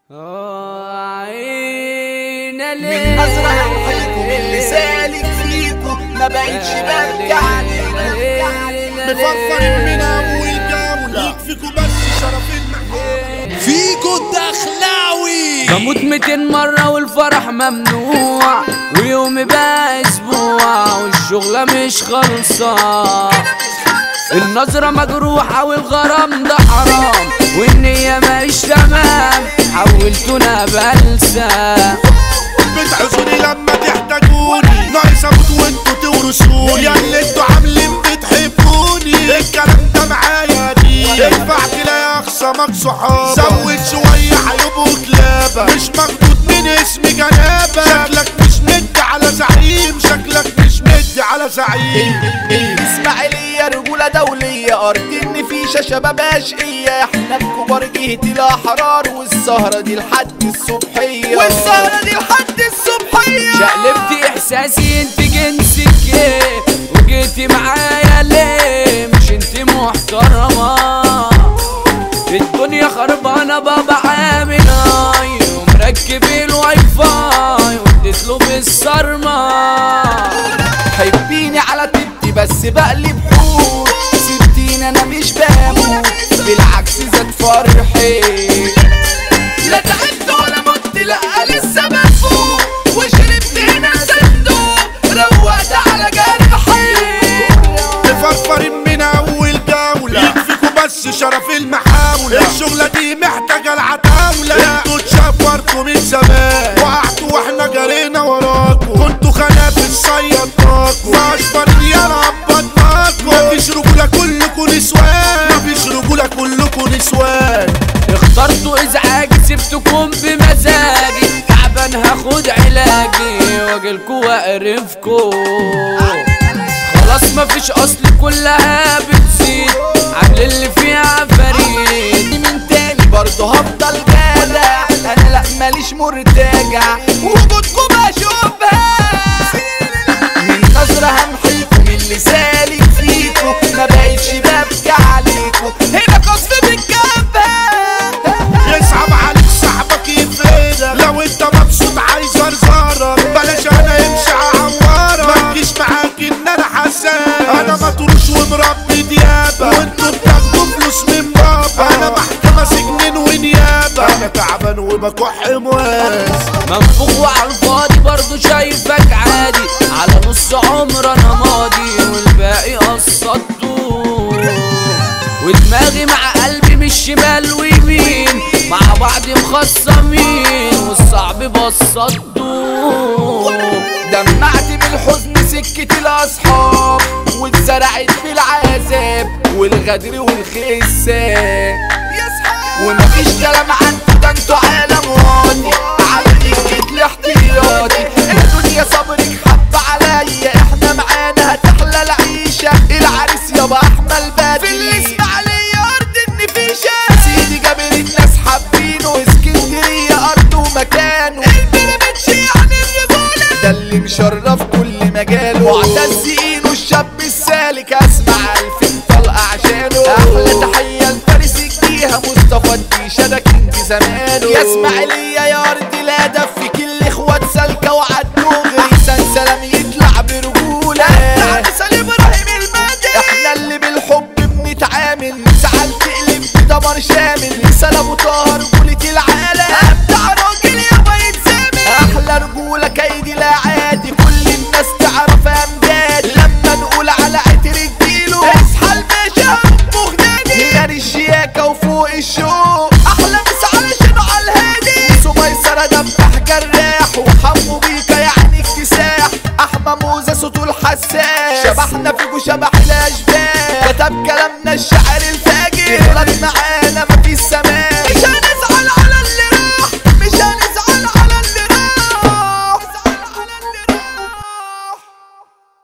عين من أزرع محيكم اللي سالك فيكم ما بقتش برجع مفكر من اول جولة يكفيكوا بس شرف المحل فيكوا الدخلاوي بموت 200 مرة والفرح ممنوع ويومي بقى اسبوع والشغلة مش خلصة النظرة مجروحة والغرام ده حرام والنية مش تمام حولتونا بلسة بتعذري لما تحتاجوني ناقص اموت وانتوا تورثوني يا اللي انتوا عاملين بتحبوني الكلام ده معايا دي ينفع تلاقي اخصامك صحابك زود شوية هيبقوا كلابة مش مخدود من اسم جنابة شكلك مش مد على زعيم شكلك مش مد على زعيم اسماعيلية رجولة دولية أرض النفيشة شباب أشقية احنا الكبار جهة الأحرار والسهرة دي لحد الصبحية والسهرة دي لحد الصبحية شقلبت احساسي انت جنسك ايه وجيتي معايا ليه مش انت محترمة الدنيا خربانة بابا عامل هاي ومركب الواي فاي واديت له بالصرمة حبيني على تبتي بس بقلب حور سبتيني انا مش بموت بالعكس زاد فرحي لا تعبت ولا مت لا لسه بفوق وشربت هنا صندوق روقت على جرحي مفرفرين من اول جولة يكفيكوا بس شرف المحاولة الشغلة دي محتاجة العتاولة انتوا اتشفرتوا من زمان وقعتوا واحنا جرينا وراكوا كنتوا خنافس صيدناكوا فاشبر يا ربطناكوا مفيش رجولة كلكوا نسوان مفيش رجولة كلكوا نسوان اخترتوا ازعاج سبتكم بمزاجي تعبان هاخد علاجي واجيلكوا واقرفكوا خلاص مفيش اصل كلها بتزيد عامل اللي فيها فريد من تاني برضه هفضل جدع انا لا ماليش مرتجع وجودكم اشوفها من نظرة همحيكم اللي سالك فيكم ما بقتش ببكي عليكم هنا قصف بالجبهة يصعب عليك صاحبك يفيدك لو انت مبسوط عايز ارزارك بلاش انا يمشي عوارك ما تجيش معاك ان انا حسان انا مطروش ومربي ديابه وانتوا بتاخدوا فلوس من بابا انا محكمه سجنين ونيابه انا تعبان وبكح مواس منفوخ وعلى الفاضي برضه شايفك عادي على نص عمر انا ماضي والباقي قصدته ودماغي مع قلبي مش شمال ويمين مع بعض مخصمين والصعب بسطته دمعت بالحزن سكة الأصحاب واتزرعت بالعذاب والغدر والخساب ومفيش كلام عنكم ده انتوا عالم واطي على دكة الاحتياطي الدنيا صبرك حب عليا احنا معانا هتحلى العيشة العريس يابا احمل بدري في الاسماعيلية ارض النفيشة سيدي جابر الناس حابينه اسكندرية ارض ومكانه البيراميدز يعني الرجولة ده اللي مشرف كل مجاله معتزينه الشاب السالك اسمع الف طلقة عشانه احلى تحية لفارس الجيهة مصطفى الديشة ده كينج زمانه يا اسماعيلية يا ارض لا دفك الاخوات سالكة وعالدغري احسن سلام يطلع برجولة سلام ابراهيم المادي احنا اللي بالحب بنتعامل ساعات تقلب بدمر شامل رسالة ابو طاهر رجولة العالم ابدع راجل يابا يتزامل احلى رجولة كيدي لا عادي كل الناس تعرف امجاد لما نقول على عتر الجيلو اصحى الباشا مغناني غير الشياكة وفوق الشوق احلى مس علشان على الهادي سميسرة دبح جراح وحمو بيكا يعني اكتساح احمى موزة صوته الحساس شبحنا فيكو شبح الاشباح كتب كلام